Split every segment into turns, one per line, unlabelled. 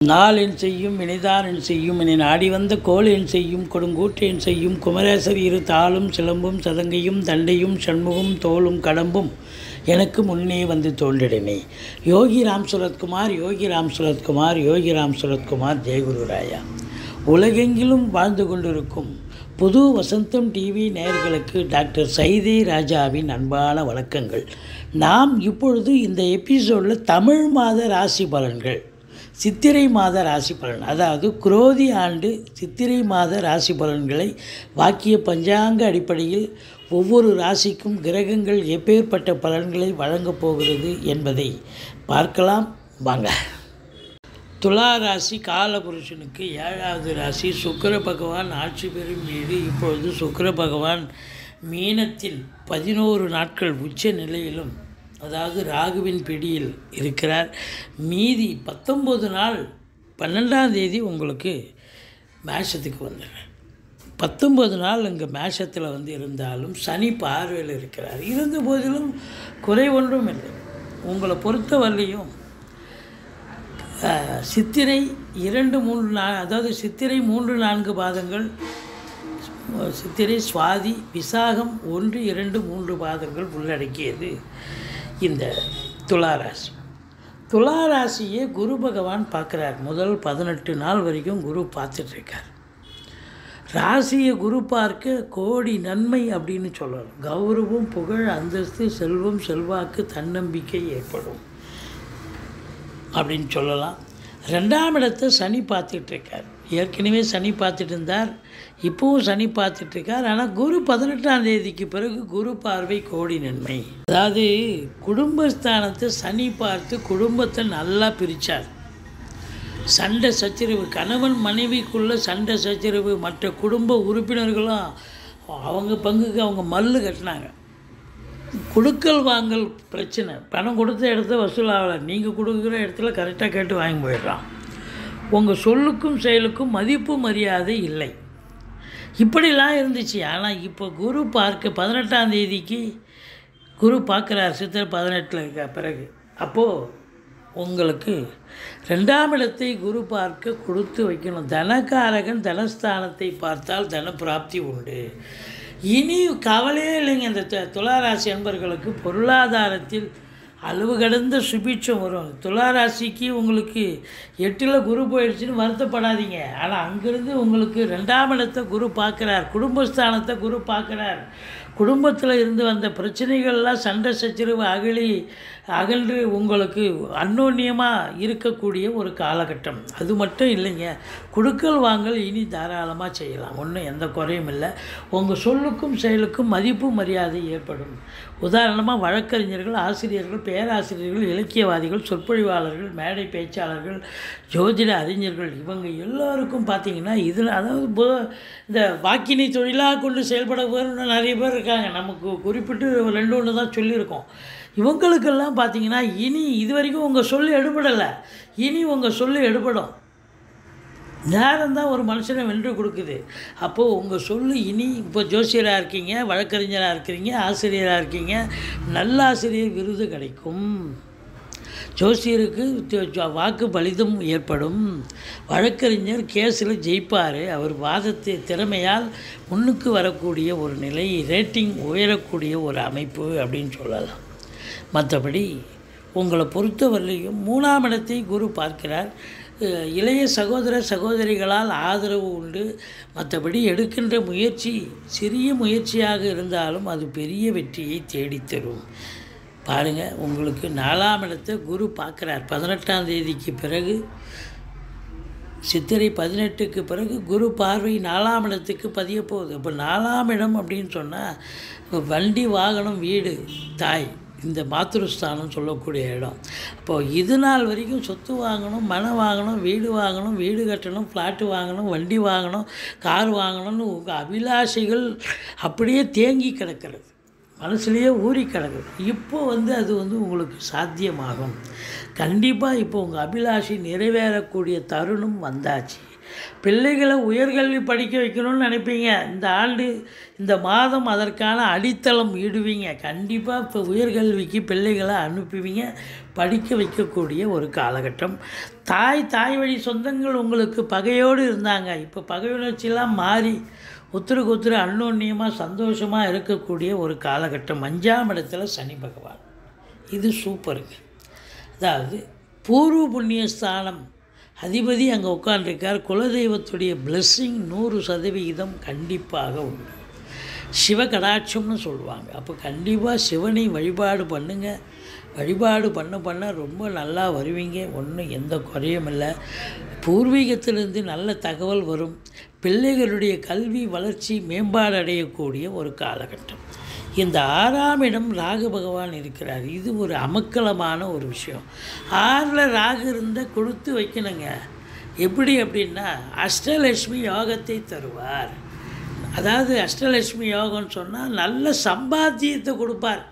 நாளென் செய்யும் வினைதானென் செய்யும் என நாடி வந்த கோளென் செய்யும் கொடுங்கூற்றென் செய்யும் குமரேசர் இரு தாளும் சிலம்பும் சதங்கையும் தண்டையும் சண்முகம் தோளும் கடம்பும் எனக்கு முன்னே வந்து தோன்றிடனே யோகி ராம் சுரத்குமார் யோகி ராம் சுரத்குமார் யோகி ராம் சுரத்குமார் ஜெயகுருராயா உலகெங்கிலும் வாழ்ந்து கொண்டிருக்கும் புது வசந்தம் டிவி நேயர்களுக்கு டாக்டர் சைதே ராஜாவின் அன்பான வணக்கங்கள் நாம் இப்பொழுது இந்த எபிசோடில் தமிழ் மாத ராசி பலன்கள் சித்திரை மாத ராசி பலன் அதாவது குரோதி ஆண்டு சித்திரை மாத ராசி பலன்களை வாக்கிய பஞ்சாங்க அடிப்படையில் ஒவ்வொரு ராசிக்கும் கிரகங்கள் எப்பேற்பட்ட பலன்களை வழங்கப் போகிறது என்பதை பார்க்கலாம் வாங்க துலா ராசி காலபுருஷனுக்கு ஏழாவது ராசி சுக்கிர பகவான் ஆட்சி பெறும் வீடு இப்பொழுது சுக்கிர பகவான் மீனத்தில் பதினோரு நாட்கள் உச்ச நிலையிலும் அதாவது ராகுவின் பிடியில் இருக்கிறார் மீதி பத்தொம்பது நாள் பன்னெண்டாம் தேதி உங்களுக்கு மேஷத்துக்கு வந்துடுறேன் பத்தொம்பது நாள் இங்கே மேஷத்தில் வந்து இருந்தாலும் சனி பார்வையில் இருக்கிறார் இருந்த போதிலும் குறை ஒன்றும் இல்லை உங்களை பொறுத்தவரையிலையும் அஹ், சித்திரை இரண்டு மூன்று நா அதாவது சித்திரை மூன்று நான்கு பாதங்கள் சித்திரை சுவாதி விசாகம் ஒன்று இரண்டு மூன்று பாதங்கள் உள்ளடக்கியது இந்த துளாராசி துளாராசியை குரு பகவான் பார்க்குறார் முதல் பதினெட்டு நாள் வரைக்கும் குரு பார்த்துட்ருக்கார் ராசியை குரு பார்க்க கோடி நன்மை அப்படின்னு சொல்லலாம் கௌரவம் புகழ் அந்தஸ்து செல்வம் செல்வாக்கு தன்னம்பிக்கை ஏற்படும் அப்படின்னு சொல்லலாம் ரெண்டாம் இடத்தை சனி பார்த்துட்டு இருக்கார் ஏற்கனவே சனி பார்த்துட்டு இருந்தார் இப்போவும் சனி பார்த்துட்டு இருக்கார் ஆனால் குரு பதினெட்டாம் தேதிக்கு பிறகு குரு பார்வை கோடி நன்மை அதாவது குடும்பஸ்தானத்தை சனி பார்த்து குடும்பத்தை நல்லா பிரித்தார் சண்டை சச்சரவு கணவன் மனைவிக்குள்ள சண்டை சச்சரவு மற்ற குடும்ப உறுப்பினர்களும் அவங்க பங்குக்கு அவங்க மல்லு கட்டினாங்க கொடுக்கல் வாங்கல் பிரச்சனை பணம் கொடுத்த இடத்த வசூலாகலை நீங்கள் கொடுக்குற இடத்துல கரெக்டாக கேட்டு வாங்கி போயிடுறான் உங்கள் சொல்லுக்கும் செயலுக்கும் மதிப்பு மரியாதை இல்லை இப்படிலாம் இருந்துச்சு ஆனால் இப்போ குரு பார்க்க பதினெட்டாம் தேதிக்கு குரு பார்க்குறார் சித்தர் பதினெட்டில் இருக்க பிறகு அப்போது உங்களுக்கு ரெண்டாம் இடத்தை குரு பார்க்க கொடுத்து வைக்கணும் தனக்காரகன் தனஸ்தானத்தை பார்த்தால் தன பிராப்தி உண்டு இனி கவலையே இல்லைங்க இந்த து- துளாராசி அன்பர்களுக்கு பொருளாதாரத்தில் அளவு கடந்த சுபிட்சம் வரும் துளாராசிக்கு உங்களுக்கு எட்டில் குரு போயிடுச்சுன்னு வருத்தப்படாதீங்க ஆனால் அங்கேருந்து உங்களுக்கு ரெண்டாம் இடத்தை குரு பார்க்குறார் குடும்பஸ்தானத்தை குரு பார்க்குறார் குடும்பத்தில் இருந்து வந்த பிரச்சனைகள்லாம் சண்டை சச்சரவு அகழி அகன்று உங்களுக்கு அன்னோன்யமாக இருக்கக்கூடிய ஒரு காலகட்டம் அது மட்டும் இல்லைங்க கொடுக்கல் வாங்கல் இனி தாராளமாக செய்யலாம் ஒன்றும் எந்த குறையும் இல்லை உங்கள் சொல்லுக்கும் செயலுக்கும் மதிப்பு மரியாதை ஏற்படும் உதாரணமாக வழக்கறிஞர்கள் ஆசிரியர்கள் பேராசிரியர்கள் இலக்கியவாதிகள் சொற்பொழிவாளர்கள் மேடை பேச்சாளர்கள் ஜோதிட அறிஞர்கள் இவங்க எல்லாருக்கும் பார்த்தீங்கன்னா இதில் அதாவது பொ- இந்த வாக்கினை தொழிலாக கொண்டு செயல்பட வேணும்னு நிறைய பேர் இருக்காங்க நமக்கு குறிப்பிட்டு ரெண்டு ஒன்று தான் சொல்லியிருக்கோம் இவங்களுக்கெல்லாம் பார்த்தீங்கன்னா இனி இது வரைக்கும் உங்கள் சொல்லு எடுபடலை இனி உங்கள் சொல்லு எடுபடும் நேரம் தான் ஒரு மனுஷனை வென்று கொடுக்குது அப்போது உங்கள் சொல்லு இனி இப்போ ஜோசியராக இருக்கீங்க வழக்கறிஞராக இருக்கிறீங்க ஆசிரியராக இருக்கீங்க நல்ல ஆசிரியர் விருது கிடைக்கும் ஜோசியருக்கு ஜோ- ஜோ- வாக்கு பலிதம் ஏற்படும் வழக்கறிஞர் கேஸில் ஜெயிப்பார் அவர் வாதத்தை திறமையால் முன்னுக்கு வரக்கூடிய ஒரு நிலை ரேட்டிங் உயரக்கூடிய ஒரு அமைப்பு அப்படின்னு சொல்லலாம் மற்றபடி உங்களை பொறுத்தவரையிலையும் மூணாம் இடத்தை குரு பார்க்கிறார் அஹ் இளைய சகோதர சகோதரிகளால் ஆதரவு உண்டு மற்றபடி எடுக்கின்ற முயற்சி சிறிய முயற்சியாக இருந்தாலும் அது பெரிய வெற்றியை தேடித்தரும் பாருங்கள் உங்களுக்கு நாலாம் இடத்தை குரு பார்க்குறார் பதினெட்டாம் தேதிக்கு பிறகு சித்திரை பதினெட்டுக்கு பிறகு குரு பார்வை நாலாம் இடத்துக்கு பதிய போகுது இப்போ நாலாம் இடம் அப்படின்னு சொன்னால் வண்டி வாகனம் வீடு தாய் இந்த மாத்ருஸ்தானம் சொல்லக்கூடிய இடம் அப்போது இது நாள் வரைக்கும் சொத்து வாங்கணும் மனை வாங்கணும் வீடு வாங்கணும் வீடு கட்டணும் ஃப்ளாட்டு வாங்கணும் வண்டி வாங்கணும் கார் வாங்கணும்னு உங்கள் அபிலாஷைகள் அப்படியே தேங்கி கிடக்கிறது மனசுலேயே ஊறி கிடக்குது இப்போ வந்து அது வந்து உங்களுக்கு சாத்தியமாகும் கண்டிப்பாக இப்போ உங்கள் அபிலாஷை நிறைவேறக்கூடிய தருணம் வந்தாச்சு பிள்ளைகளை உயர்கல்வி படிக்க வைக்கணும்னு நினைப்பீங்க இந்த ஆண்டு இந்த மாதம் அதற்கான அடித்தளம் இடுவீங்க கண்டிப்பாக இப்போ உயர்கல்விக்கு பிள்ளைகளை அனுப்புவீங்க படிக்க வைக்கக்கூடிய ஒரு காலகட்டம் தாய் தாய் வழி சொந்தங்கள் உங்களுக்கு பகையோடு இருந்தாங்க இப்போ பகை உணர்ச்சியெல்லாம் மாறி ஒத்துருக்கு ஒத்துரு அன்னோன்னியமாக சந்தோஷமாக இருக்கக்கூடிய ஒரு காலகட்டம் அஞ்சாம் இடத்துல சனி பகவான் இது சூப்பருங்க அதாவது பூர்வ புண்ணிய ஸ்தானம் அதிபதி அங்கே உட்காண்டிருக்கார் குலதெய்வத்துடைய blessing நூறு சதவிகிதம் கண்டிப்பாக உண்டு சிவ கடாட்சம்னு சொல்லுவாங்க அப்போ கண்டிப்பாக சிவனை வழிபாடு பண்ணுங்க வழிபாடு பண்ண பண்ண ரொம்ப நல்லா வருவீங்க ஒன்றும் எந்த குறையும் இல்லை பூர்வீகத்திலிருந்து நல்ல தகவல் வரும் பிள்ளைகளுடைய கல்வி வளர்ச்சி மேம்பாடு அடையக்கூடிய ஒரு காலகட்டம் இந்த ஆறாம் இடம் ராகு பகவான் இருக்கிறார் இது ஒரு அமக்கலமான ஒரு விஷயம் ஆறில் ராகு இருந்தால் கொடுத்து வைக்கணுங்க எப்படி அப்படின்னா அஷ்டலட்சுமி யோகத்தை தருவார் அதாவது அஷ்டலட்சுமி யோகம்னு சொன்னால் நல்ல சம்பாத்தியத்தை கொடுப்பார்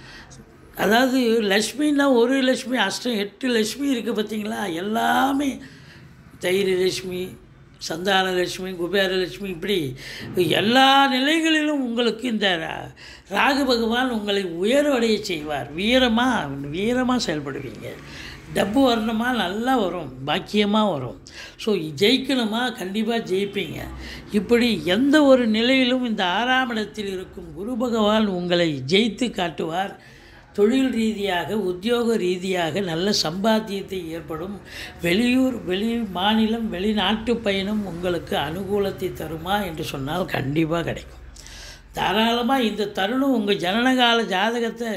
அதாவது லக்ஷ்மின்னா ஒரு லக்ஷ்மி அஷ்டம் எட்டு லக்ஷ்மி இருக்குது பார்த்தீங்களா எல்லாமே தைரியலட்சுமி சந்தானலட்சுமி குபேரலட்சுமி இப்படி எல்லா நிலைகளிலும் உங்களுக்கு இந்த ரா- ராகு பகவான் உங்களை உயர்வடைய செய்வார் வீரமாக வீரமாக செயல்படுவீங்க டப்பு வரணுமா நல்லா வரும் பாக்கியமாக வரும் ஸோ ஜெயிக்கணுமா கண்டிப்பாக ஜெயிப்பீங்க இப்படி எந்த ஒரு நிலையிலும் இந்த ஆறாம் இடத்தில் இருக்கும் குரு பகவான் உங்களை ஜெயித்து காட்டுவார் தொழில் ரீதியாக உத்தியோக ரீதியாக நல்ல சம்பாத்தியத்தை ஏற்படும் வெளியூர் வெளி மாநிலம் வெளிநாட்டு பயணம் உங்களுக்கு அனுகூலத்தை தருமா என்று சொன்னால் கண்டிப்பாக கிடைக்கும் தாராளமாக இந்த தருணம் உங்கள் ஜனனகால ஜாதகத்தை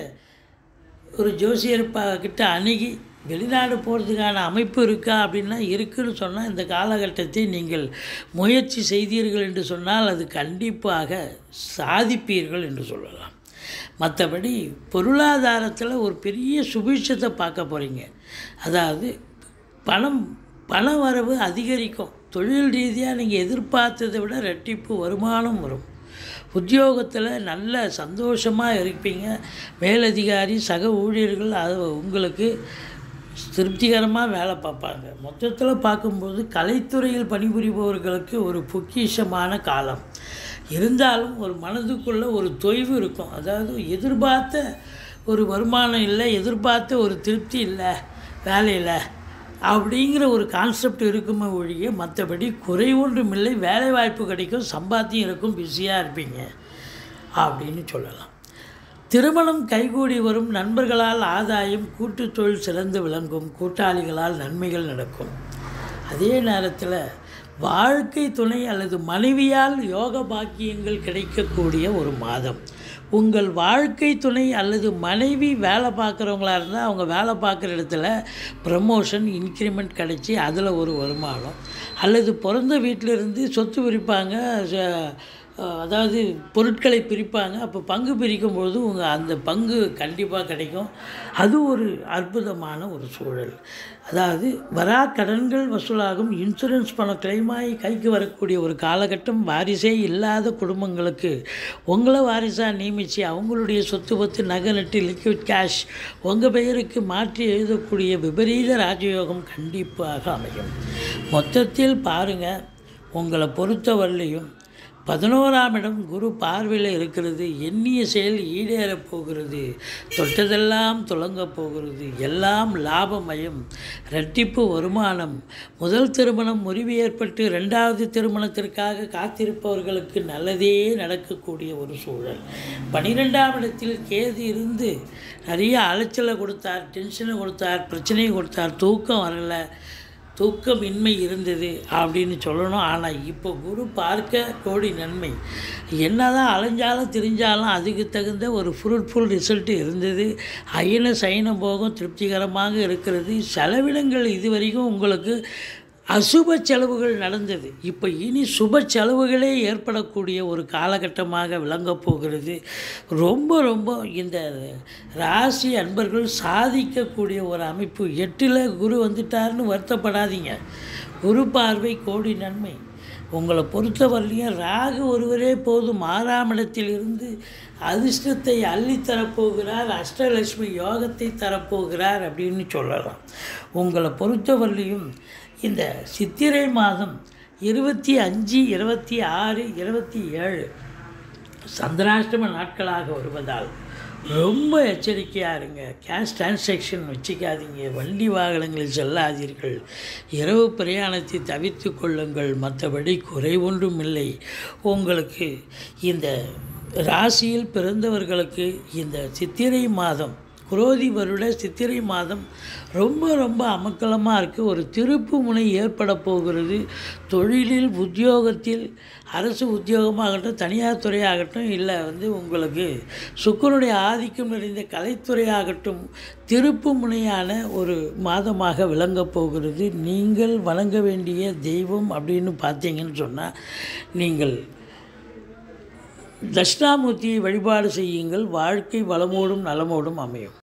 ஒரு ஜோசியர் ப கிட்ட அணுகி வெளிநாடு போகிறதுக்கான அமைப்பு இருக்கா அப்படின்னா இருக்குன்னு சொன்னால் இந்த காலகட்டத்தை நீங்கள் முயற்சி செய்தீர்கள் என்று சொன்னால் அது கண்டிப்பாக சாதிப்பீர்கள் என்று சொல்லலாம் மற்றபடி பொருளாதாரத்தில் ஒரு பெரிய சுபிட்சத்தை பார்க்க போகிறீங்க அதாவது பணம் பண வரவு அதிகரிக்கும் தொழில் ரீதியாக நீங்கள் எதிர்பார்த்ததை விட ரெட்டிப்பு வருமானம் வரும் உத்தியோகத்தில் நல்ல சந்தோஷமாக இருப்பீங்க மேலதிகாரி சக ஊழியர்கள் அது உங்களுக்கு திருப்திகரமாக வேலை பார்ப்பாங்க மொத்தத்தில் பார்க்கும்போது கலைத்துறையில் பணிபுரிபவர்களுக்கு ஒரு பொக்கிஷமான காலம் இருந்தாலும் ஒரு மனதுக்குள்ள ஒரு தொய்வு இருக்கும் அதாவது எதிர்பார்த்த ஒரு வருமானம் இல்லை எதிர்பார்த்த ஒரு திருப்தி இல்லை வேலையில் அப்படிங்கிற ஒரு கான்செப்ட் இருக்குமே ஒழிய மற்றபடி குறை ஒன்றும் இல்லை வேலை வாய்ப்பு கிடைக்கும் சம்பாத்தியம் இருக்கும் பிஸியாக இருப்பீங்க அப்படின்னு சொல்லலாம் திருமணம் கைகூடி வரும் நண்பர்களால் ஆதாயம் கூட்டுத் தொழில் சிறந்து விளங்கும் கூட்டாளிகளால் நன்மைகள் நடக்கும் அதே நேரத்தில் வாழ்க்கை துணை அல்லது மனைவியால் யோக பாக்கியங்கள் கிடைக்கக்கூடிய ஒரு மாதம் உங்கள் வாழ்க்கை துணை அல்லது மனைவி வேலை பார்க்குறவங்களா இருந்தால் அவங்க வேலை பார்க்குற இடத்துல ப்ரமோஷன் இன்க்ரிமெண்ட் கிடைச்சி அதில் ஒரு வருமானம் அல்லது பிறந்த வீட்டிலிருந்து சொத்து பிரிப்பாங்க ச- அதாவது பொருட்களை பிரிப்பாங்க அப்போ பங்கு பிரிக்கும்போது உங்கள் அந்த பங்கு கண்டிப்பாக கிடைக்கும் அது ஒரு அற்புதமான ஒரு சூழல் அதாவது வரா கடன்கள் வசூலாகும் இன்சூரன்ஸ் பணம் கிளைமாகி கைக்கு வரக்கூடிய ஒரு காலகட்டம் வாரிசே இல்லாத குடும்பங்களுக்கு உங்களை வாரிசாக நியமித்து அவங்களுடைய சொத்து பத்து நகை நட்டு லிக்விட் கேஷ் உங்கள் பெயருக்கு மாற்றி எழுதக்கூடிய விபரீத ராஜயோகம் கண்டிப்பாக அமையும் மொத்தத்தில் பாருங்கள் உங்களை பொறுத்தவரையிலையும் பதினோராம் இடம் குரு பார்வையில் இருக்கிறது எண்ணிய செயல் ஈடேறப் போகிறது தொட்டதெல்லாம் துலங்கப் போகிறது எல்லாம் லாபமயம் இரட்டிப்பு வருமானம் முதல் திருமணம் முறிவு ஏற்பட்டு ரெண்டாவது திருமணத்திற்காக காத்திருப்பவர்களுக்கு நல்லதே நடக்கக்கூடிய ஒரு சூழல் பனிரெண்டாம் இடத்தில் கேது இருந்து நிறைய அலைச்சலை கொடுத்தார் டென்ஷனை கொடுத்தார் பிரச்சனையை கொடுத்தார் தூக்கம் வரலை தூக்கமின்மை இருந்தது அப்படின்னு சொல்லணும் ஆனால் இப்போ குரு பார்க்க கோடி நன்மை என்னதான் அலைஞ்சாலும் திரிஞ்சாலும் அதுக்கு தகுந்த ஒரு ஃப்ரூட்ஃபுல் ரிசல்ட் இருந்தது அயன சயன போகம் திருப்திகரமாக இருக்கிறது செலவினங்கள் இதுவரைக்கும் உங்களுக்கு அசுப செலவுகள் நடந்தது இப்போ இனி சுப செலவுகளே ஏற்படக்கூடிய ஒரு காலகட்டமாக விளங்கப் போகிறது ரொம்ப ரொம்ப இந்த ராசி அன்பர்கள் சாதிக்கக்கூடிய ஒரு அமைப்பு எட்டில் குரு வந்துட்டார்னு வருத்தப்படாதீங்க குரு பார்வை கோடி நன்மை உங்களை பொறுத்தவரையிலையும் ராகு ஒருவரே போதும் ஆறாம் இடத்தில் இருந்து அதிர்ஷ்டத்தை அள்ளித் தரப்போகிறார் அஷ்டலட்சுமி யோகத்தை தரப்போகிறார் அப்படின்னு சொல்லலாம் உங்களை பொறுத்தவரையிலையும் இந்த சித்திரை மாதம் இருபத்தி அஞ்சு இருபத்தி ஆறு இருபத்தி ஏழு சந்திராஷ்டம நாட்களாக வருவதால் ரொம்ப எச்சரிக்கையாக இருங்க கேஷ் டிரான்சாக்ஷன் வச்சுக்காதீங்க வண்டி வாகனங்களில் செல்லாதீர்கள் இரவு பிரயாணத்தை தவிர்த்து கொள்ளுங்கள் மற்றபடி குறை ஒன்றும் இல்லை உங்களுக்கு இந்த ராசியில் பிறந்தவர்களுக்கு இந்த சித்திரை மாதம் குரோதி வருட சித்திரை மாதம் ரொம்ப ரொம்ப அமக்கலமாக இருக்குது ஒரு திருப்பு முனை ஏற்பட போகிறது தொழிலில் உத்தியோகத்தில் அரசு உத்தியோகமாகட்டும் தனியார் துறையாகட்டும் இல்லை வந்து உங்களுக்கு சுக்கரனுடைய ஆதிக்கம் நிறைந்த கலைத்துறையாகட்டும் திருப்பு முனையான ஒரு மாதமாக விளங்கப் போகிறது நீங்கள் வணங்க வேண்டிய தெய்வம் அப்படின்னு பார்த்தீங்கன்னு சொன்னால் நீங்கள் தட்சிணாமூர்த்தியை வழிபாடு செய்யுங்கள் வாழ்க்கை வளமோடும் நலமோடும் அமையும்